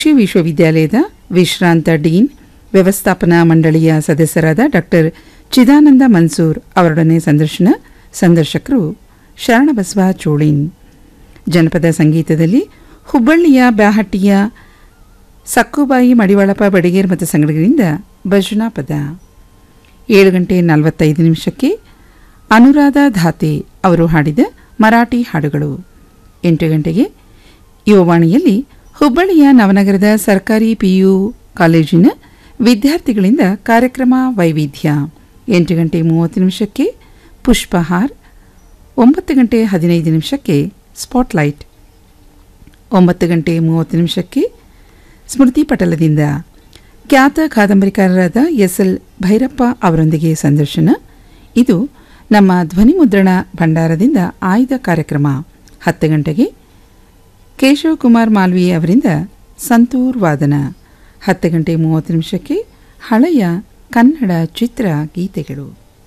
ಕೃಷಿ ವಿಶ್ವವಿದ್ಯಾಲಯದ ವಿಶ್ರಾಂತ ಡೀನ್ ವ್ಯವಸ್ಥಾಪನಾ ಮಂಡಳಿಯ ಸದಸ್ಯರಾದ ಡಾಕ್ಟರ್ ಚಿದಾನಂದ ಮನ್ಸೂರ್ ಅವರೊಡನೆ ಸಂದರ್ಶನ ಸಂದರ್ಶಕರು ಶರಣಬಸವ ಚೋಳಿನ್ ಜನಪದ ಸಂಗೀತದಲ್ಲಿ ಹುಬ್ಬಳ್ಳಿಯ ಬ್ಯಾಹಟ್ಟಿಯ ಸಕ್ಕುಬಾಯಿ ಮಡಿವಾಳಪ ಬಡಿಗೇರ್ ಮತ್ತು ಸಂಗಡಿಗರಿಂದ ಭಜನಾ ಪದ ಏಳು ಗಂಟೆ ನಲವತ್ತೈದು ನಿಮಿಷಕ್ಕೆ ಅನುರಾಧ ಧಾತೆ ಅವರು ಹಾಡಿದ ಮರಾಠಿ ಹಾಡುಗಳು ಎಂಟು ಗಂಟೆಗೆ ಯುವವಾಣಿಯಲ್ಲಿ ಹುಬ್ಬಳ್ಳಿಯ ನವನಗರದ ಸರ್ಕಾರಿ ಪಿಯು ಕಾಲೇಜಿನ ವಿದ್ಯಾರ್ಥಿಗಳಿಂದ ಕಾರ್ಯಕ್ರಮ ವೈವಿಧ್ಯ ಎಂಟು ಗಂಟೆ ಮೂವತ್ತು ನಿಮಿಷಕ್ಕೆ ಪುಷ್ಪಹಾರ್ ಒಂಬತ್ತು ಗಂಟೆ ಹದಿನೈದು ನಿಮಿಷಕ್ಕೆ ಸ್ಪಾಟ್ಲೈಟ್ ಒಂಬತ್ತು ಗಂಟೆ ಮೂವತ್ತು ನಿಮಿಷಕ್ಕೆ ಸ್ಮೃತಿ ಪಟಲದಿಂದ ಖ್ಯಾತ ಕಾದಂಬರಿಕಾರರಾದ ಎಸ್ ಎಲ್ ಭೈರಪ್ಪ ಅವರೊಂದಿಗೆ ಸಂದರ್ಶನ ಇದು ನಮ್ಮ ಧ್ವನಿಮುದ್ರಣ ಭಂಡಾರದಿಂದ ಆಯ್ದ ಕಾರ್ಯಕ್ರಮ ಹತ್ತು ಗಂಟೆಗೆ ಕೇಶವ್ ಕುಮಾರ್ ಮಾಲ್ವಿ ಅವರಿಂದ ಸಂತೂರ್ ವಾದನ ಹತ್ತು ಗಂಟೆ ಮೂವತ್ತು ನಿಮಿಷಕ್ಕೆ ಹಳೆಯ ಕನ್ನಡ ಚಿತ್ರ ಗೀತೆಗಳು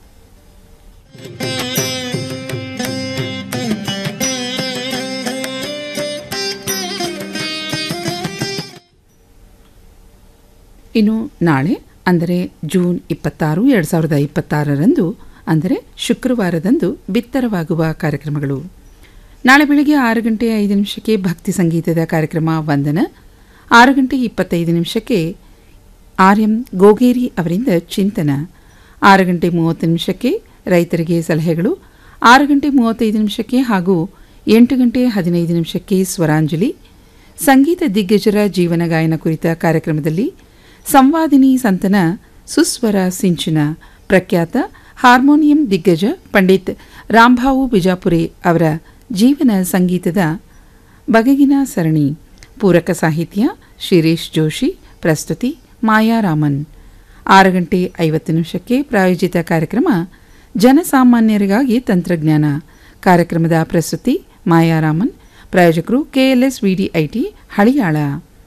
ಇನ್ನು ನಾಳೆ ಅಂದರೆ ಜೂನ್ ಇಪ್ಪತ್ತಾರು ಎರಡು ಸಾವಿರದ ಇಪ್ಪತ್ತಾರರಂದು ಅಂದರೆ ಶುಕ್ರವಾರದಂದು ಬಿತ್ತರವಾಗುವ ಕಾರ್ಯಕ್ರಮಗಳು ನಾಳೆ ಬೆಳಗ್ಗೆ ಆರು ಗಂಟೆ ಐದು ನಿಮಿಷಕ್ಕೆ ಭಕ್ತಿ ಸಂಗೀತದ ಕಾರ್ಯಕ್ರಮ ವಂದನ ಆರು ಗಂಟೆ ಇಪ್ಪತ್ತೈದು ನಿಮಿಷಕ್ಕೆ ಆರ್ ಎಂ ಗೋಗೇರಿ ಅವರಿಂದ ಚಿಂತನ ಆರು ಗಂಟೆ ಮೂವತ್ತು ನಿಮಿಷಕ್ಕೆ ರೈತರಿಗೆ ಸಲಹೆಗಳು ಆರು ಗಂಟೆ ಮೂವತ್ತೈದು ನಿಮಿಷಕ್ಕೆ ಹಾಗೂ ಎಂಟು ಗಂಟೆ ಹದಿನೈದು ನಿಮಿಷಕ್ಕೆ ಸ್ವರಾಂಜಲಿ ಸಂಗೀತ ದಿಗ್ಗಜರ ಜೀವನ ಗಾಯನ ಕುರಿತ ಕಾರ್ಯಕ್ರಮದಲ್ಲಿ ಸಂವಾದಿನಿ ಸಂತನ ಸುಸ್ವರ ಸಿಂಚನ ಪ್ರಖ್ಯಾತ ಹಾರ್ಮೋನಿಯಂ ದಿಗ್ಗಜ ಪಂಡಿತ್ ರಾಂಭಾವು ಬಿಜಾಪುರೆ ಅವರ ಜೀವನ ಸಂಗೀತದ ಬಗೆಗಿನ ಸರಣಿ ಪೂರಕ ಸಾಹಿತ್ಯ ಶಿರೀಶ್ ಜೋಶಿ ಪ್ರಸ್ತುತಿ ಮಾಯಾರಾಮನ್ ಆರು ಗಂಟೆ ಐವತ್ತು ನಿಮಿಷಕ್ಕೆ ಪ್ರಾಯೋಜಿತ ಕಾರ್ಯಕ್ರಮ ಜನಸಾಮಾನ್ಯರಿಗಾಗಿ ತಂತ್ರಜ್ಞಾನ ಕಾರ್ಯಕ್ರಮದ ಪ್ರಸ್ತುತಿ ಮಾಯಾರಾಮನ್ ಪ್ರಾಯೋಜಕರು ಕೆಎಲ್ಎಸ್ ವಿಡಿಐಟಿ ಹಳಿಯಾಳ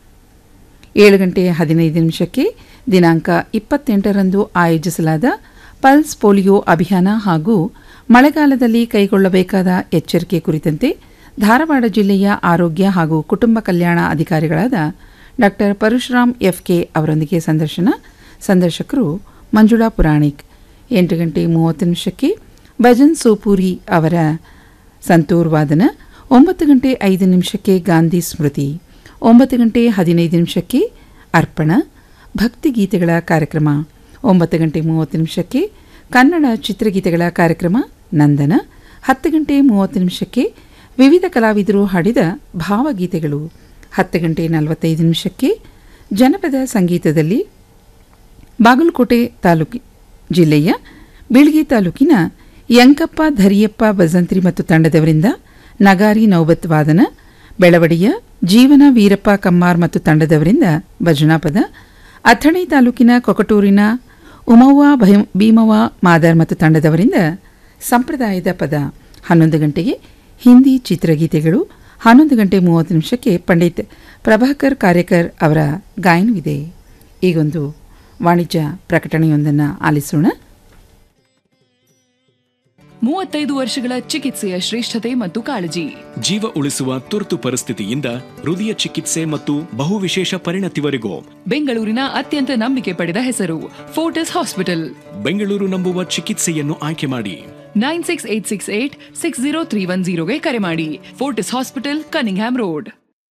ಏಳು ಗಂಟೆ ಹದಿನೈದು ನಿಮಿಷಕ್ಕೆ ದಿನಾಂಕ ಇಪ್ಪತ್ತೆಂಟರಂದು ಆಯೋಜಿಸಲಾದ ಪಲ್ಸ್ ಪೋಲಿಯೋ ಅಭಿಯಾನ ಹಾಗೂ ಮಳೆಗಾಲದಲ್ಲಿ ಕೈಗೊಳ್ಳಬೇಕಾದ ಎಚ್ಚರಿಕೆ ಕುರಿತಂತೆ ಧಾರವಾಡ ಜಿಲ್ಲೆಯ ಆರೋಗ್ಯ ಹಾಗೂ ಕುಟುಂಬ ಕಲ್ಯಾಣ ಅಧಿಕಾರಿಗಳಾದ ಡಾಕ್ಟರ್ ಪರಶುರಾಮ್ ಎಫ್ಕೆ ಅವರೊಂದಿಗೆ ಸಂದರ್ಶನ ಸಂದರ್ಶಕರು ಮಂಜುಳಾ ಪುರಾಣಿಕ್ ಎಂಟು ಗಂಟೆ ಮೂವತ್ತು ನಿಮಿಷಕ್ಕೆ ಭಜನ್ ಸೋಪೂರಿ ಅವರ ಸಂತೂರ್ ವಾದನ ಒಂಬತ್ತು ಗಂಟೆ ಐದು ನಿಮಿಷಕ್ಕೆ ಗಾಂಧಿ ಸ್ಮೃತಿ ಒಂಬತ್ತು ಗಂಟೆ ಹದಿನೈದು ನಿಮಿಷಕ್ಕೆ ಅರ್ಪಣ ಭಕ್ತಿಗೀತೆಗಳ ಕಾರ್ಯಕ್ರಮ ಒಂಬತ್ತು ಗಂಟೆ ಮೂವತ್ತು ನಿಮಿಷಕ್ಕೆ ಕನ್ನಡ ಚಿತ್ರಗೀತೆಗಳ ಕಾರ್ಯಕ್ರಮ ನಂದನ ಹತ್ತು ಗಂಟೆ ಮೂವತ್ತು ನಿಮಿಷಕ್ಕೆ ವಿವಿಧ ಕಲಾವಿದರು ಹಾಡಿದ ಭಾವಗೀತೆಗಳು ಹತ್ತು ಗಂಟೆ ನಲವತ್ತೈದು ನಿಮಿಷಕ್ಕೆ ಜನಪದ ಸಂಗೀತದಲ್ಲಿ ಬಾಗಲಕೋಟೆ ತಾಲೂಕಿ ಜಿಲ್ಲೆಯ ಬೀಳ್ಗಿ ತಾಲೂಕಿನ ಯಂಕಪ್ಪ ಧರಿಯಪ್ಪ ಬಜಂತ್ರಿ ಮತ್ತು ತಂಡದವರಿಂದ ನಗಾರಿ ನೌಬತ್ ವಾದನ ಬೆಳವಡಿಯ ಜೀವನ ವೀರಪ್ಪ ಕಮ್ಮಾರ್ ಮತ್ತು ತಂಡದವರಿಂದ ಭಜನಾ ಪದ ಅಥಣಿ ತಾಲೂಕಿನ ಕೊಕಟೂರಿನ ಉಮವ್ವ ಭೈ- ಭೀಮವ್ವ ಮಾದರ್ ಮತ್ತು ತಂಡದವರಿಂದ ಸಂಪ್ರದಾಯದ ಪದ ಹನ್ನೊಂದು ಗಂಟೆಗೆ ಹಿಂದಿ ಚಿತ್ರಗೀತೆಗಳು ಹನ್ನೊಂದು ಗಂಟೆ ಮೂವತ್ತು ನಿಮಿಷಕ್ಕೆ ಪಂಡಿತ್ ಪ್ರಭಾಕರ್ ಕಾರ್ಯಕರ್ ಅವರ ಗಾಯನವಿದೆ ಈಗೊಂದು ವಾಣಿಜ್ಯ ಪ್ರಕಟಣೆಯೊಂದನ್ನು ಆಲಿಸೋಣ ಮೂವತ್ತೈದು ವರ್ಷಗಳ ಚಿಕಿತ್ಸೆಯ ಶ್ರೇಷ್ಠತೆ ಮತ್ತು ಕಾಳಜಿ ಜೀವ ಉಳಿಸುವ ತುರ್ತು ಪರಿಸ್ಥಿತಿಯಿಂದ ಹೃದಯ ಚಿಕಿತ್ಸೆ ಮತ್ತು ಬಹುವಿಶೇಷ ಪರಿಣತಿವರೆಗೂ ಬೆಂಗಳೂರಿನ ಅತ್ಯಂತ ನಂಬಿಕೆ ಪಡೆದ ಹೆಸರು ಫೋರ್ಟಿಸ್ ಹಾಸ್ಪಿಟಲ್ ಬೆಂಗಳೂರು ನಂಬುವ ಚಿಕಿತ್ಸೆಯನ್ನು ಆಯ್ಕೆ ಮಾಡಿ nine six eight six eight six zero three one ಜೀರೋಗೆ ಕರೆ ಮಾಡಿ ಫೋರ್ಟಿಸ್ ಹಾಸ್ಪಿಟಲ್ ಕನಿಂಗ್ಹ್ಯಾಮ್ ರೋಡ್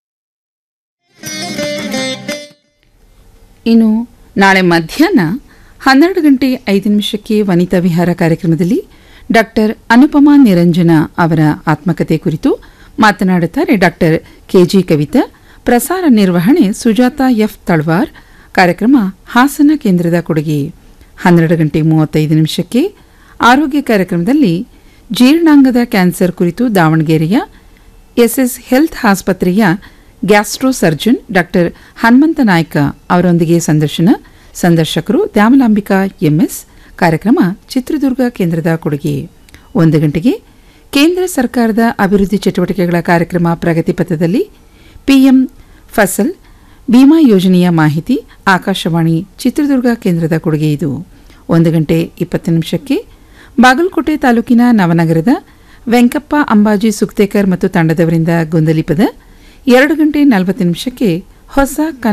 ಇನ್ನು ನಾಳೆ ಮಧ್ಯಾಹ್ನ ಹನ್ನೆರಡು ಗಂಟೆ ಐದು ನಿಮಿಷಕ್ಕೆ ವನಿತಾ ವಿಹಾರ ಕಾರ್ಯಕ್ರಮದಲ್ಲಿ ಡಾಕ್ಟರ್ ಅನುಪಮಾ ನಿರಂಜನ ಅವರ ಆತ್ಮಕತೆ ಕುರಿತು ಮಾತನಾಡುತ್ತಾರೆ ಡಾಕ್ಟರ್ ಕೆಜಿ ಕವಿತಾ ಪ್ರಸಾರ ನಿರ್ವಹಣೆ ಸುಜಾತ ಎಫ್ ತಳ್ವಾರ್ ಕಾರ್ಯಕ್ರಮ ಹಾಸನ ಕೇಂದ್ರದ ಕೊಡುಗೆ ಹನ್ನೆರಡು ಗಂಟೆ ಮೂವತ್ತೈದು ನಿಮಿಷಕ್ಕೆ ಆರೋಗ್ಯ ಕಾರ್ಯಕ್ರಮದಲ್ಲಿ ಜೀರ್ಣಾಂಗದ ಕ್ಯಾನ್ಸರ್ ಕುರಿತು ದಾವಣಗೆರೆಯ ಎಸ್ಎಸ್ ಹೆಲ್ತ್ ಆಸ್ಪತ್ರೆಯ gastro surgeon doctor Hanumantha Naik ಅವರೊಂದಿಗೆ ಸಂದರ್ಶನ ಸಂದರ್ಶಕರು ದ್ಯಾಮಲಾಂಬಿಕಾ ಎಂಎಸ್ ಕಾರ್ಯಕ್ರಮ ಚಿತ್ರದುರ್ಗ ಕೇಂದ್ರದ ಕೊಡುಗೆ ಒಂದು ಗಂಟೆಗೆ ಕೇಂದ್ರ ಸರ್ಕಾರದ ಅಭಿವೃದ್ಧಿ ಚಟುವಟಿಕೆಗಳ ಕಾರ್ಯಕ್ರಮ ಪ್ರಗತಿ ಪಥದಲ್ಲಿ ಪಿಎಂ ಫಸಲ್ ಬಿಮಾ ಯೋಜನೆಯ ಮಾಹಿತಿ ಆಕಾಶವಾಣಿ ಚಿತ್ರದುರ್ಗ ಕೇಂದ್ರದ ಕೊಡುಗೆ ಇದು ಒಂದು ಗಂಟೆ ಇಪ್ಪತ್ತು ನಿಮಿಷಕ್ಕೆ ಬಾಗಲಕೋಟೆ ತಾಲೂಕಿನ ನವನಗರದ ವೆಂಕಪ್ಪ ಅಂಬಾಜಿ ಸುಕ್ತೇಕರ್ ಮತ್ತು ತಂಡದವರಿಂದ ಗೊಂದಲಿಪದ ಎರಡು ಗಂಟೆ ನಲವತ್ತು ನಿಮಿಷಕ್ಕೆ ಹೊಸ